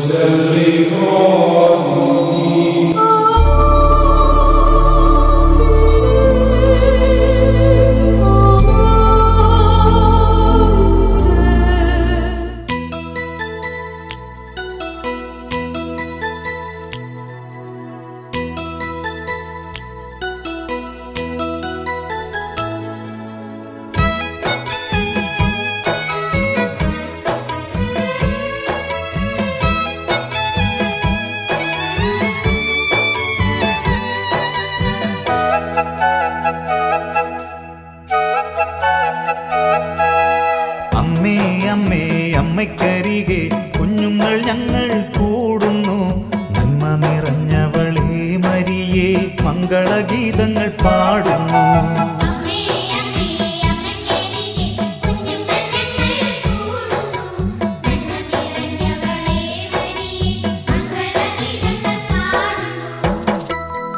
അമ്മേ അമ്മേ അമ്മയ്ക്കരികെ കുഞ്ഞുങ്ങൾ ഞങ്ങൾ കൂടുന്നു നന്മ നിറഞ്ഞവളേ മരിയേ മംഗളഗീതങ്ങൾ പാടുന്നു അമ്മേ അമ്മേ അമ്മക്കരികെ കുഞ്ഞുങ്ങൾ ഞങ്ങൾ കൂടുന്നു നന്മ നിറഞ്ഞവളേ മരിയേ മംഗളഗീതങ്ങൾ പാടുന്നു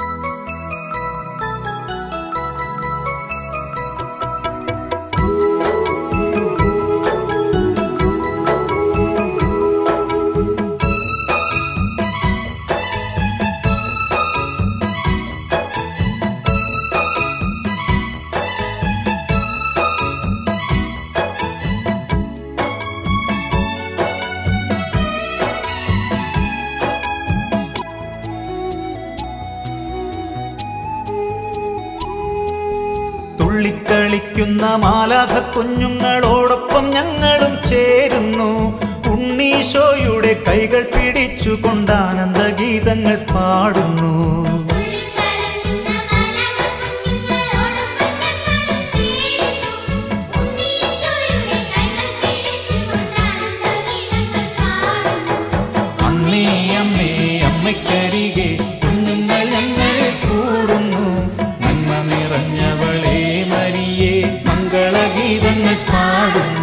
തുള്ളിക്കളിക്കുന്ന മാലാഖ കുഞ്ഞുങ്ങളോടൊപ്പം ഞങ്ങളും ചേരുന്നു ഉണ്ണീശോയുടെ കൈകൾ പിടിച്ചുകൊണ്ട് ആനന്ദഗീതങ്ങൾ പാടുന്നു തുള്ളിക്കളിക്കുന്ന മാലാഖ കുഞ്ഞുങ്ങളോടൊപ്പം ഞങ്ങളും ചേരുന്നു ഉണ്ണീശോയുടെ കൈകൾ പിടിച്ചുകൊണ്ട് ആനന്ദഗീതങ്ങൾ പാടുന്നു അമ്മേ അമ്മേ അമ്മയ്ക്കരികെ കുഞ്ഞുങ്ങൾ ഞങ്ങൾ കൂടുന്നു നന്മ നിറഞ്ഞവളേ മരിയേ മംഗളഗീതങ്ങൾ പാടുന്നു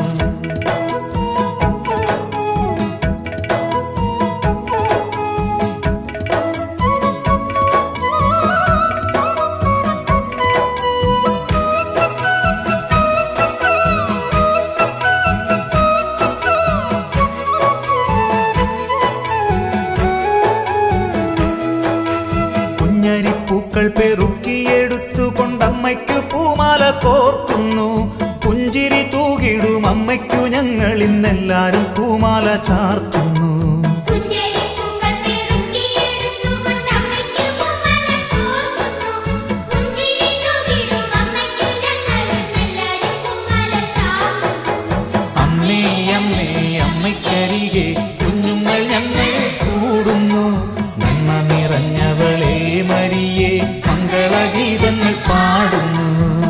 കുഞ്ഞരിപ്പൂക്കൾ പെറുക്കിയെടുത്തുകൊണ്ട് അമ്മയ്ക്കു പൂമാല കോർക്കുന്നു പുഞ്ചിരി തൂകിടും അമ്മയ്ക്കു ഞങ്ങൾ ഇന്നെല്ലാരും പൂമാല ചാർത്തുന്നു കുഞ്ഞരിപ്പൂക്കൾ പെറുക്കിയെടുത്തുകൊണ്ട് അമ്മയ്ക്ക് പൂമാല കോർക്കുന്നു. പുഞ്ചിരി തൂകിടും അമ്മയ്ക്ക് ഞങ്ങളെല്ലാരും പൂമാല ചാർത്തുന്നു. അമ്മേ അമ്മേ അമ്മയ്ക്കരികെ കുഞ്ഞുങ്ങൾ ഞങ്ങൾ കൂടുന്നു നന്മ നിറഞ്ഞവളേ മരിയേ മംഗളഗീതങ്ങൾ പാടുന്നു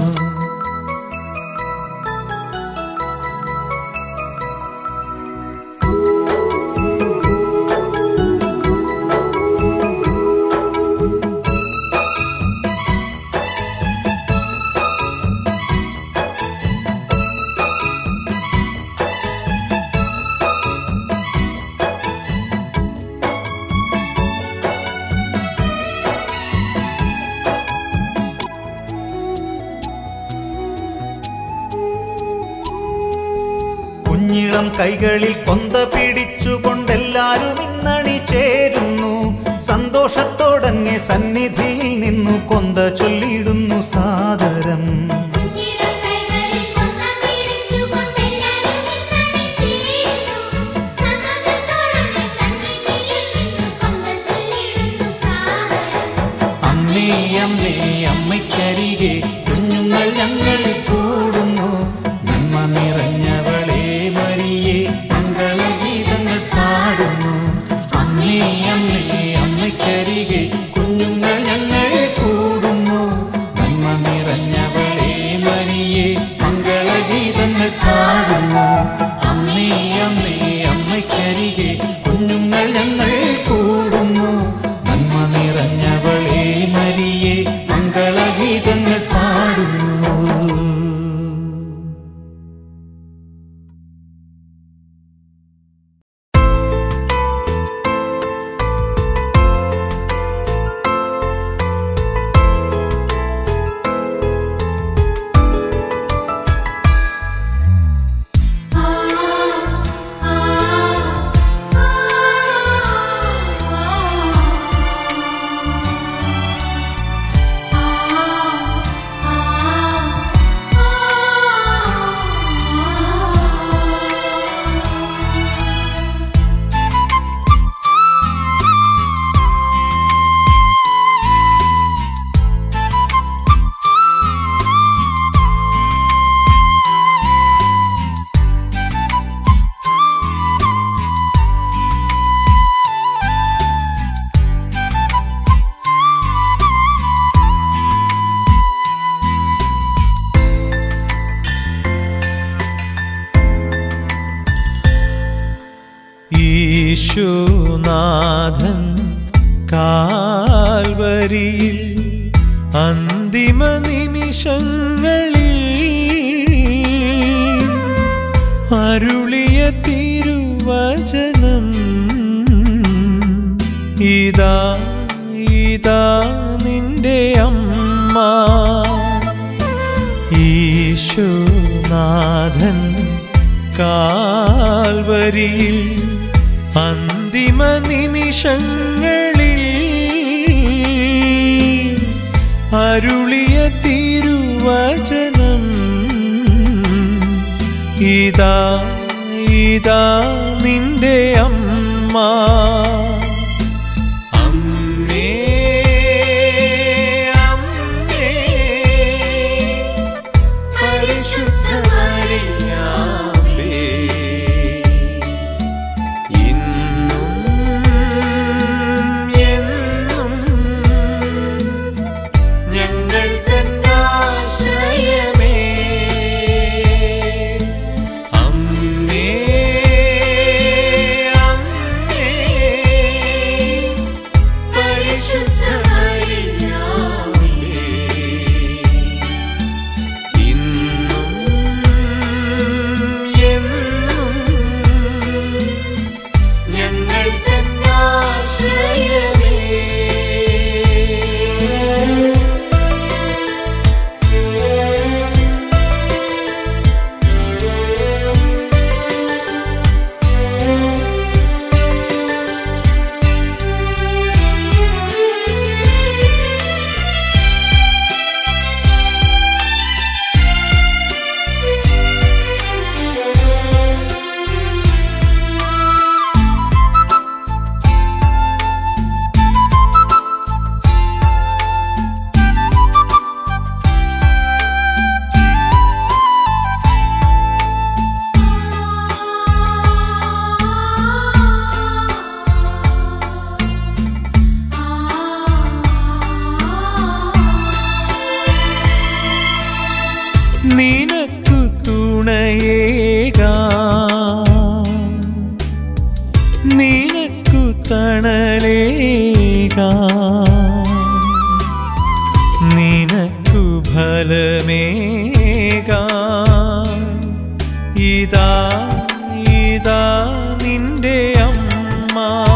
കുഞ്ഞിളം കൈകളിൽ കൊന്ത പിടിച്ചുകൊണ്ടെല്ലാരും ഇന്നണി ചേരുന്നു സന്തോഷത്തോടങ്ങെ സന്നിധിയിൽ നിന്നു കൊന്ത ചൊല്ലിയിടുന്നു സാദരം കുഞ്ഞിളം കൈകളിൽ കൊന്ന പിടിച്ചുകൊണ്ടെല്ലാരും ഇന്നണി ചേരുന്നു. സന്തോഷത്തോടെ സന്നിധിയിൽ നിന്ന് കൊന്ത ചൊല്ലിയിടുന്നു സാദരം. അമ്മേ അമ്മേ അമ്മയ്ക്കരികെ കുഞ്ഞുങ്ങൾ ഞങ്ങൾ കൂടുന്നു നന്മ നിറഞ്ഞവളേ മരിയേ മംഗളഗീതങ്ങൾ പാടുന്നു അമ്മേ അമ്മേ അമ്മയ്ക്കരികെ കുഞ്ഞുങ്ങൾ ഞങ്ങൾ കൂടുന്നു നന്മ നിറഞ്ഞവളേ മരിയേ മംഗളഗീതങ്ങൾ പാടുന്നു അമ്മേ അമ്മേ അമ്മയ്ക്കരികെ കുഞ്ഞുങ്ങൾ ഞങ്ങൾ കൂടുന്നു നന്മ നിറഞ്ഞവളേ മരിയേ മംഗളഗീതങ്ങൾ പാടുന്നു ആ ആ ആ ഈശോനാഥൻ കാൽവരിയിൽ അന്തിമ നിമിഷങ്ങളിൽ അരുളിയ തിരുവചനം ഇതാ ഇതാ നിന്റെ അമ്മ ഈശോനാഥൻ കാൽവരിയിൽ അന്തിമ നിമിഷങ്ങളിൽ അരുളിയ തിരുവചനം ഇതാ ഇതാ നിന്റെ അമ്മ അമ്മേ അമ്മേ പരിശുദ്ധ മറിയാമേ ഇന്നും എന്നും ഞങ്ങൾ തന്നാശ്രയമേ അമ്മേ അമ്മേ പരിശുദ്ധ മറിയാമേ ഇന്നും എന്നും ഞങ്ങൾ തന്നാശ്രയമേ നിനക്കു തുണയേകാ നിനക്കു തണലേകാ നിനക്കു ഫലമേകാ ഇതാ ഇതാ നിന്റെ അമ്മ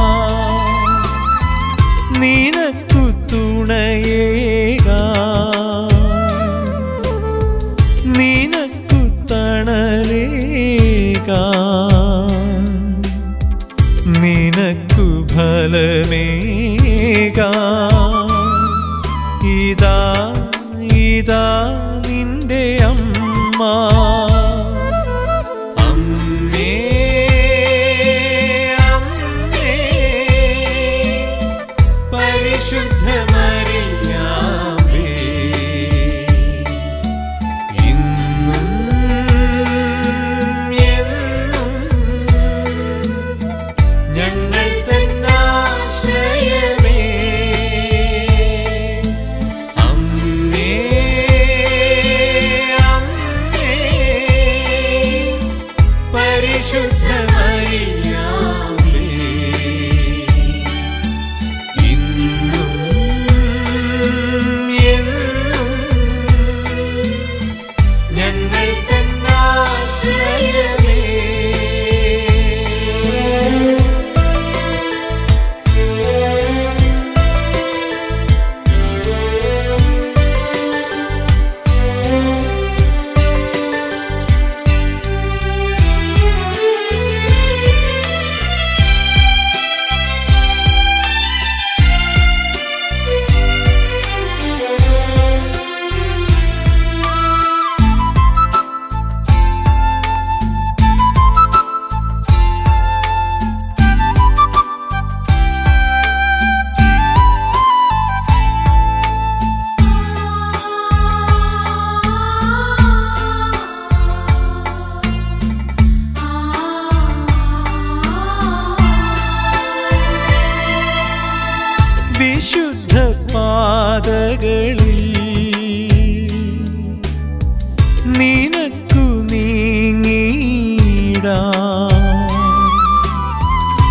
നിനക്കു തുണയേകാ നിനക്കു തണലേകാ നിനക്കു ഫലമേകാ ഇതാ ഇതാ നിന്റെ അമ്മ അമ്മേ അമ്മേ പരിശുദ്ധ മറിയാമേ ഇന്നും എന്നും ഞങ്ങൾ തന്നാശ്രയമേ അമ്മേ അമ്മേ പരിശുദ്ധ മറിയാമേ ഇന്നും എന്നും ഞങ്ങൾ തന്നാശ്രയമേ വിശുദ്ധ പാതകളിൽ നിനക്കു നീങ്ങിടാ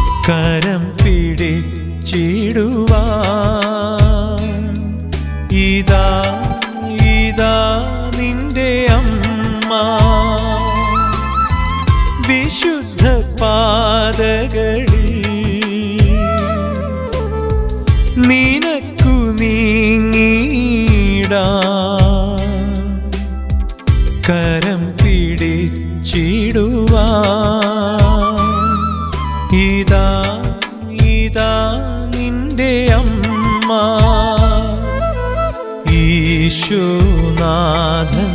പാതകളിൽ നിനക്കു നീങ്ങിടാ കരം പിടിച്ചിടുവാ ഇതാ ഇതാ നിന്റെ അമ്മ ഈശോനാഥൻ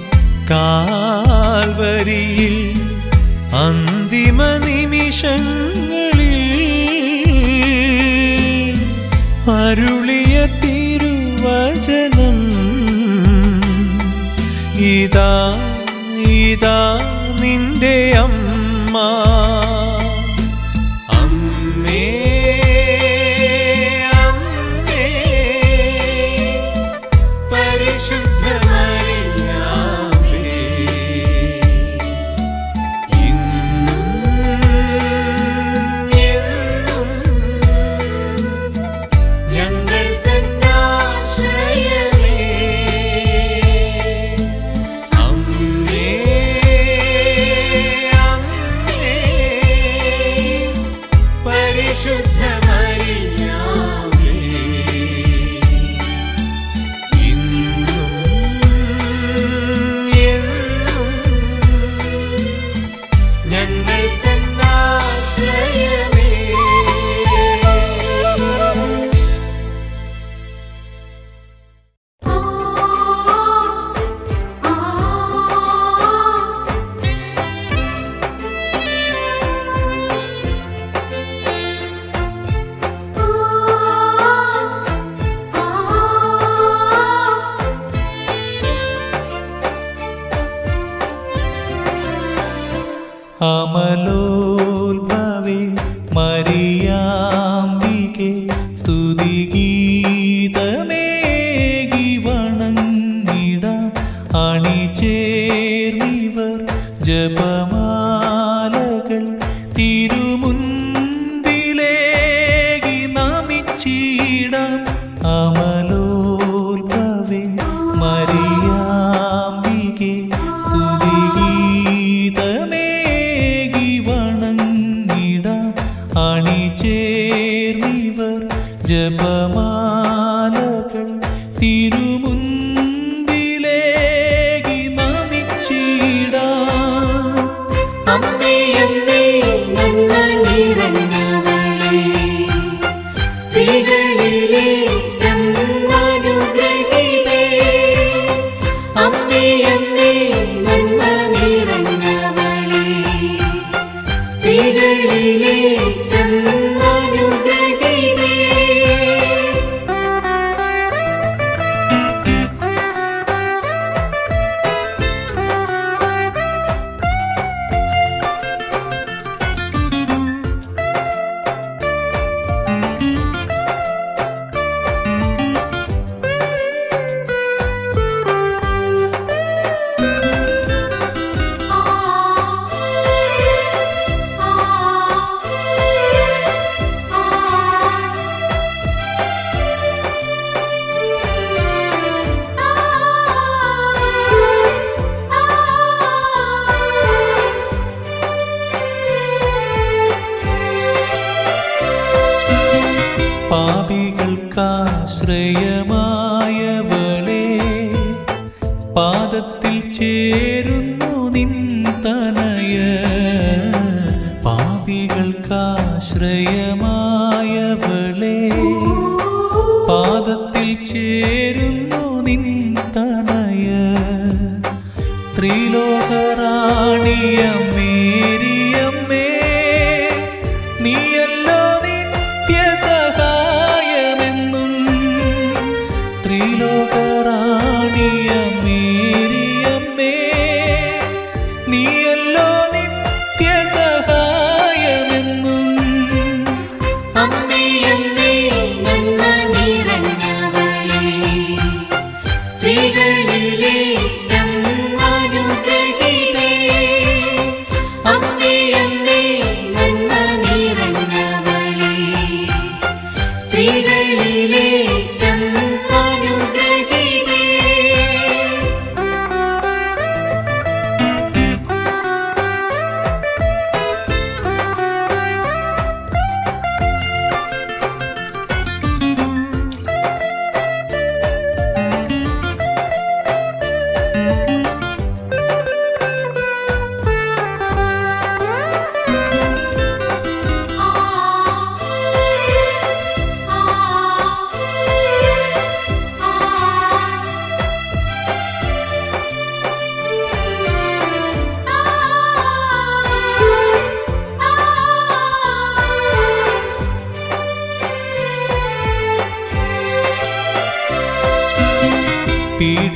കാൽവരിയിൽ അന്തിമ നിമിഷങ്ങളിൽ അരുളിയ തിരുവചനം ഇതാ ഇതാ നിന്റെ അമ്മ അമ്മേ അമ്മേ പരിശുദ്ധ മറിയാമേ ഇന്നും എന്നും ഞങ്ങൾ തന്നാശ്രയമേ അമ്മേ അമ്മേ പരിശുദ്ധ മറിയാമേ ഇന്നും എന്നും ഞങ്ങൾ തന്നാശ്രയമേ അമലോത്ഭവേ മരിയാംബികെ സ്തുതിഗീതമേകി വണങ്ങിടാം അണിചേർന്നിവർ ജപമാലകൾ തിരുമുൻപിലേകി നമിച്ചിടാം അമലോത്ഭവേ മരിയാംബികെ സ്തുതിഗീതമേകി വണങ്ങിടാം അണിചേർന്നിവർ ജപമാലകൾ തിരുമുൻപിലേകി നമിച്ചിടാം അമ്മേ അമ്മേ നന്മ നിറഞ്ഞവളേ സ്ത്രീകളിലേറ്റം അനുഗ്രഹീതേ അമ്മേ അമ്മേ നന്മ നിറഞ്ഞവളേ സ്ത്രീകളിലേറ്റം അനുഗ്രഹീതേ പാപികൾക്കാശ്രയമായവളെ പാദത്തിൽ ചേരുന്നു നിൻ തനയ പാപികൾക്കാശ്രയമായവളെ പാദത്തിൽ ചേരുന്നു നിൻ തനയ ത്രിലോകറാണിയമ്മേരിയമ്മേ നീയല്ലോ നിത്യ സഹായമെന്നും ത്രിലോകറാണിയമ്മേരിയമ്മേ നീയല്ലോ നിത്യ സഹായമെന്നും അമ്മേ അമ്മേ നന്മ നിറഞ്ഞവളേ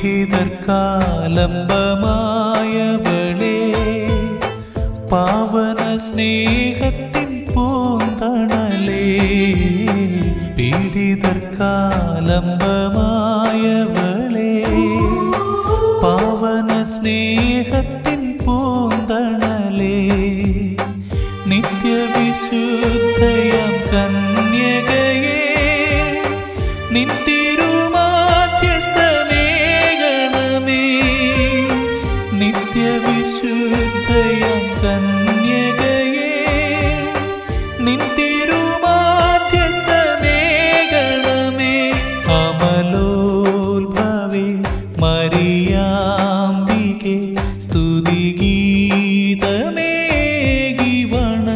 പീഡിതർക്കാലംബമായവളെ പാവന സ്നേഹത്തിൻ പൂന്തണലേ പീഡിതർക്കാലംബമായവളെ പാവന സ്നേഹത്തിൻ പൂന്തണലേ നിത്യവിശുദ്ധയം കന്യകയേ നിന്തിരുമാധ്യസ്ഥനേകണമേ നിത്യവിശുദ്ധയം കന്യകയേ നിന്തിരുമാധ്യസ്ഥനേകണമേ അമലോത്ഭവേ മറിയാംബികെ സ്തുതിഗീതമേകി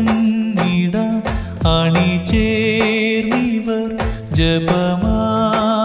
വണങ്ങിടാം അണിചേർന്നിവർ ജപമാ